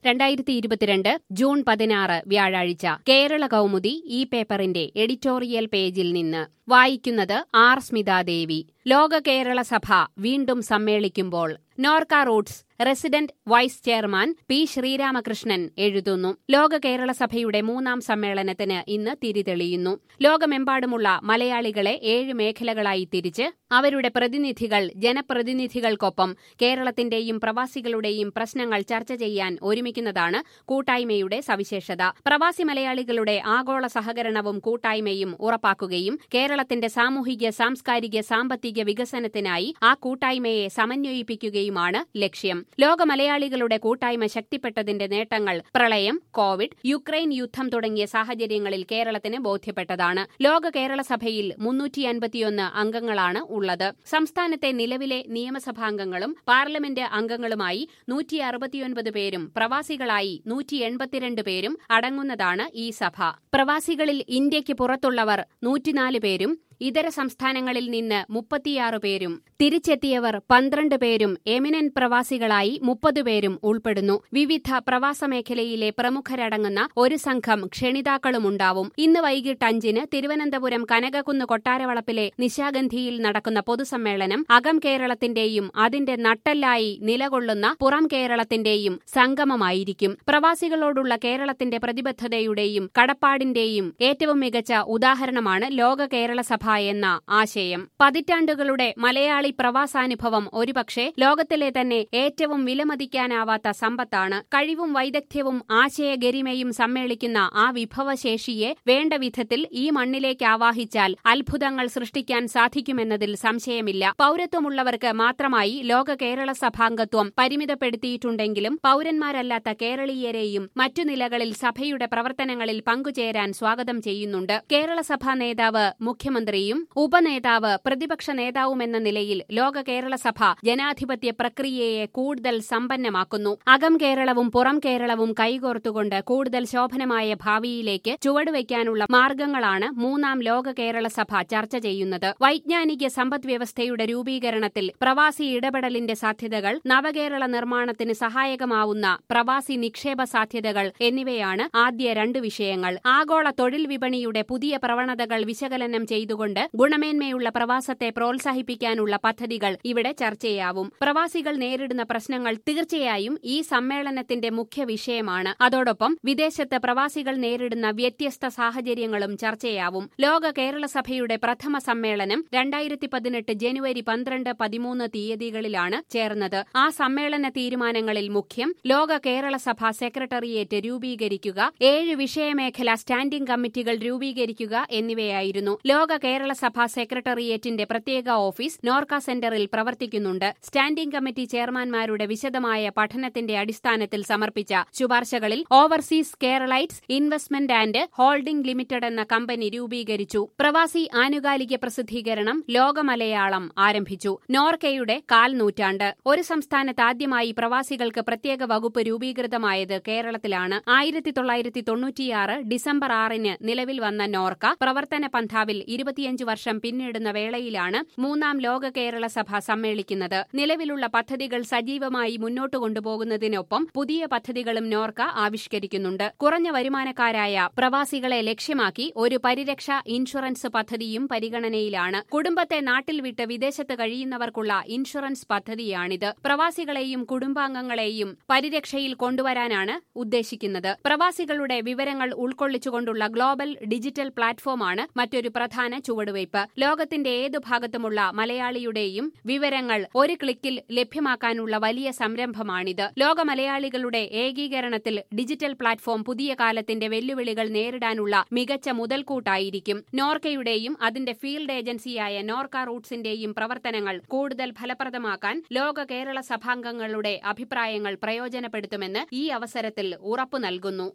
രണ്ടായിരത്തി ഇരുപത്തിരണ്ട് ജൂൺ പതിനാറ് വ്യാഴാഴ്ച കേരള കൗമുദി ഈ പേപ്പറിന്റെ എഡിറ്റോറിയൽ പേജിൽ നിന്ന് വായിക്കുന്നത് ആർ സ്മിതാദേവി ലോക കേരള സഭ വീണ്ടും സമ്മേളിക്കുമ്പോൾ Norka roots resident vice chairman P Sreeramakrishnan എഴുതുന്നു ലോക കേരള സഭയുടെ മൂന്നാം സമ്മേളനത്തിന് ഇന്ന് തിരിതെളിയുന്നു ലോകമെമ്പാടുമുള്ള മലയാളികളെ ഏഴ് മേഖലകളായി തിരിച്ച് അവരുടെ പ്രതിനിധികൾ ജനപ്രതിനിധികൾക്കൊപ്പം കേരളത്തിന്റെയും പ്രവാസികളുടെയും പ്രശ്നങ്ങൾ ചർച്ച ചെയ്യാൻ ഒരുമിക്കുന്നതാണ് കൂട്ടായ്മയുടെ സവിശേഷത പ്രവാസി മലയാളികളുടെ ആഗോള സഹകരണവും കൂട്ടായ്മയും ഉറപ്പാക്കുകയും കേരളത്തിന്റെ സാമൂഹിക സാംസ്കാരിക സാമ്പത്തിക വികസനത്തിനായി ആ കൂട്ടായ്മയെ സമന്വയിപ്പിക്കുകയുമാണ് ലക്ഷ്യം ലോക മലയാളികളുടെ കൂട്ടായ്മ ശക്തിപ്പെട്ടതിന്റെ നേട്ടങ്ങൾ പ്രളയം കോവിഡ് യുക്രൈൻ യുദ്ധം തുടങ്ങിയ സാഹചര്യങ്ങളിൽ കേരളത്തിന് ബോധ്യപ്പെട്ടതാണ് ലോക കേരള സഭയിൽ മുന്നൂറ്റി അൻപത്തിയൊന്ന് അംഗങ്ങളാണ് ഉള്ളത് സംസ്ഥാനത്തെ നിലവിലെ നിയമസഭാംഗങ്ങളും പാർലമെന്റ് അംഗങ്ങളുമായി നൂറ്റി അറുപത്തിയൊൻപത് പേരും പ്രവാസികളായി നൂറ്റി എൺപത്തിരണ്ട് പേരും അടങ്ങുന്നതാണ് ഈ സഭ പ്രവാസികളിൽ ഇന്ത്യയ്ക്ക് പുറത്തുള്ളവർ നൂറ്റിനാല് പേരും ഇതര സംസ്ഥാനങ്ങളിൽ നിന്ന് മുപ്പത്തിയാറ് പേരും തിരിച്ചെത്തിയവർ പന്ത്രണ്ട് പേരും എമിനന്റ് പ്രവാസികളായി മുപ്പത് പേരും ഉൾപ്പെടുന്നു വിവിധ പ്രവാസ മേഖലയിലെ പ്രമുഖരടങ്ങുന്ന ഒരു സംഘം ക്ഷണിതാക്കളുമുണ്ടാവും ഇന്ന് വൈകിട്ട് അഞ്ചിന് തിരുവനന്തപുരം കനകക്കുന്ന് കൊട്ടാരവളപ്പിലെ നിശാഗന്ധിയിൽ നടക്കുന്ന പൊതുസമ്മേളനം അകം കേരളത്തിന്റെയും അതിന്റെ നട്ടെല്ലായി നിലകൊള്ളുന്ന പുറം കേരളത്തിന്റെയും സംഗമമായിരിക്കും പ്രവാസികളോടുള്ള കേരളത്തിന്റെ പ്രതിബദ്ധതയുടെയും കടപ്പാടിന്റെയും ഏറ്റവും മികച്ച ഉദാഹരണമാണ് ലോക കേരള സഭ എന്ന ആശയം പതിറ്റാണ്ടുകളുടെ മലയാളി പ്രവാസാനുഭവം ഒരുപക്ഷെ ലോകത്തിലെ തന്നെ ഏറ്റവും വിലമതിക്കാനാവാത്ത സമ്പത്താണ് കഴിവും വൈദഗ്ധ്യവും ആശയഗരിമയും സമ്മേളിക്കുന്ന ആ വിഭവശേഷിയെ വേണ്ട വിധത്തിൽ ഈ മണ്ണിലേക്ക് ആവാഹിച്ചാൽ അത്ഭുതങ്ങൾ സൃഷ്ടിക്കാൻ സാധിക്കുമെന്നതിൽ സംശയമില്ല പൌരത്വമുള്ളവർക്ക് മാത്രമായി ലോക കേരള സഭാംഗത്വം പരിമിതപ്പെടുത്തിയിട്ടുണ്ടെങ്കിലും പൌരന്മാരല്ലാത്ത കേരളീയരെയും മറ്റു നിലകളിൽ സഭയുടെ പ്രവർത്തനങ്ങളിൽ പങ്കുചേരാൻ സ്വാഗതം ചെയ്യുന്നുണ്ട് കേരള സഭാ നേതാവ് മുഖ്യമന്ത്രിയും ഉപനേതാവ് പ്രതിപക്ഷ നേതാവുമെന്ന നിലയിൽ ലോക കേരള സഭ ജനാധിപത്യ പ്രക്രിയയെ കൂടുതൽ സമ്പന്നമാക്കുന്നു അകം കേരളവും പുറം കേരളവും കൈകോർത്തുകൊണ്ട് കൂടുതൽ ശോഭനമായ ഭാവിയിലേക്ക് ചുവടുവയ്ക്കാനുള്ള മാർഗങ്ങളാണ് മൂന്നാം ലോക കേരള സഭ ചർച്ച ചെയ്യുന്നത് വൈജ്ഞാനിക സമ്പദ് വ്യവസ്ഥയുടെ രൂപീകരണത്തിൽ പ്രവാസി ഇടപെടലിന്റെ സാധ്യതകൾ നവകേരള നിർമ്മാണത്തിന് സഹായകമാവുന്ന പ്രവാസി നിക്ഷേപ സാധ്യതകൾ എന്നിവയാണ് ആദ്യ രണ്ട് വിഷയങ്ങൾ ആഗോള തൊഴിൽ വിപണിയുടെ പുതിയ പ്രവണതകൾ വിശകലനം ചെയ്തുകൊണ്ട് ഗുണമേന്മയുള്ള പ്രവാസത്തെ പ്രോത്സാഹിപ്പിക്കാനുള്ള പദ്ധതികൾ ഇവിടെ ചർച്ചയാവും പ്രവാസികൾ നേരിടുന്ന പ്രശ്നങ്ങൾ തീർച്ചയായും ഈ സമ്മേളനത്തിന്റെ മുഖ്യ വിഷയമാണ് അതോടൊപ്പം വിദേശത്ത് പ്രവാസികൾ നേരിടുന്ന വ്യത്യസ്ത സാഹചര്യങ്ങളും ചർച്ചയാവും ലോക കേരള സഭയുടെ പ്രഥമ സമ്മേളനം രണ്ടായിരത്തി പതിനെട്ട് ജനുവരി പന്ത്രണ്ട് പതിമൂന്ന് തീയതികളിലാണ് ചേർന്നത് ആ സമ്മേളന തീരുമാനങ്ങളിൽ മുഖ്യം ലോക കേരള സഭ സെക്രട്ടേറിയറ്റ് രൂപീകരിക്കുക ഏഴ് വിഷയമേഖല സ്റ്റാൻഡിംഗ് കമ്മിറ്റികൾ രൂപീകരിക്കുക എന്നിവയായിരുന്നു ലോക കേരള സഭ സെക്രട്ടേറിയറ്റിന്റെ പ്രത്യേക ഓഫീസ് നോർക്ക സെന്ററിൽ പ്രവർത്തിക്കുന്നുണ്ട് സ്റ്റാൻഡിംഗ് കമ്മിറ്റി ചെയർമാൻമാരുടെ വിശദമായ പഠനത്തിന്റെ അടിസ്ഥാനത്തിൽ സമർപ്പിച്ച ശുപാർശകളിൽ overseas Keralites investment and holding limited എന്ന കമ്പനി രൂപീകരിച്ചു പ്രവാസി ആനുകാലിക പ്രസിദ്ധീകരണം ലോകമലയാളം ആരംഭിച്ചു നോർക്കയുടെ കാൽ നൂറ്റാണ്ട് ഒരു സംസ്ഥാനത്ത് ആദ്യമായി പ്രവാസികൾക്ക് പ്രത്യേക വകുപ്പ് രൂപീകൃതമായത് കേരളത്തിലാണ് ആയിരത്തി തൊള്ളായിരത്തി തൊണ്ണൂറ്റിയാറ് ഡിസംബർ ആറിന് നിലവിൽ വന്ന നോർക്ക പ്രവർത്തന പന്ഥാവിൽ ഇരുപത്തിയഞ്ച് വർഷം പിന്നിടുന്ന വേളയിലാണ് മൂന്നാം ലോക കേരള സഭ സമ്മേളിക്കുന്നത് നിലവിലുള്ള പദ്ധതികൾ സജീവമായി മുന്നോട്ട് കൊണ്ടുപോകുന്നതിനൊപ്പം പുതിയ പദ്ധതികളും നോർക്ക ആവിഷ്കരിക്കുന്നുണ്ട് കുറഞ്ഞ വരുമാനക്കാരായ പ്രവാസികളെ ലക്ഷ്യമാക്കി ഒരു പരിരക്ഷ ഇൻഷുറൻസ് പദ്ധതിയും പരിഗണനയിലാണ് കുടുംബത്തെ നാട്ടിൽ വിട്ട് വിദേശത്ത് കഴിയുന്നവർക്കുള്ള ഇൻഷുറൻസ് പദ്ധതിയാണിത് പ്രവാസികളെയും കുടുംബാംഗങ്ങളെയും പരിരക്ഷയിൽ കൊണ്ടുവരാനാണ് ഉദ്ദേശിക്കുന്നത് പ്രവാസികളുടെ വിവരങ്ങൾ ഉൾക്കൊള്ളിച്ചുകൊണ്ടുള്ള ഗ്ലോബൽ ഡിജിറ്റൽ പ്ലാറ്റ്ഫോമാണ് മറ്റൊരു പ്രധാന ചുവടുവയ്പ് ലോകത്തിന്റെ ഏതു ഭാഗത്തുമുള്ള മലയാളിയുടെയും വിവരങ്ങൾ ഒരു ക്ലിക്കിൽ ലഭ്യമാക്കാനുള്ള വലിയ സംരംഭമാണിത് ലോക മലയാളികളുടെ ഏകീകരണത്തിൽ ഡിജിറ്റൽ പ്ലാറ്റ്ഫോം പുതിയ കാലത്തിന്റെ വെല്ലുവിളികൾ നേരിടാനുള്ള മികച്ച മുതൽക്കൂട്ടായിരിക്കും നോർക്കയുടെയും അതിന്റെ ഫീൽഡ് ഏജൻസിയായ നോർക്ക റൂട്ട്സിന്റെയും പ്രവർത്തനങ്ങൾ കൂടുതൽ ഫലപ്രദമാക്കാൻ ലോക കേരള സഭാംഗങ്ങളുടെ അഭിപ്രായങ്ങൾ പ്രയോജനപ്പെടുത്തുമെന്ന് ഈ അവസരത്തിൽ ഉറപ്പു നൽകുന്നു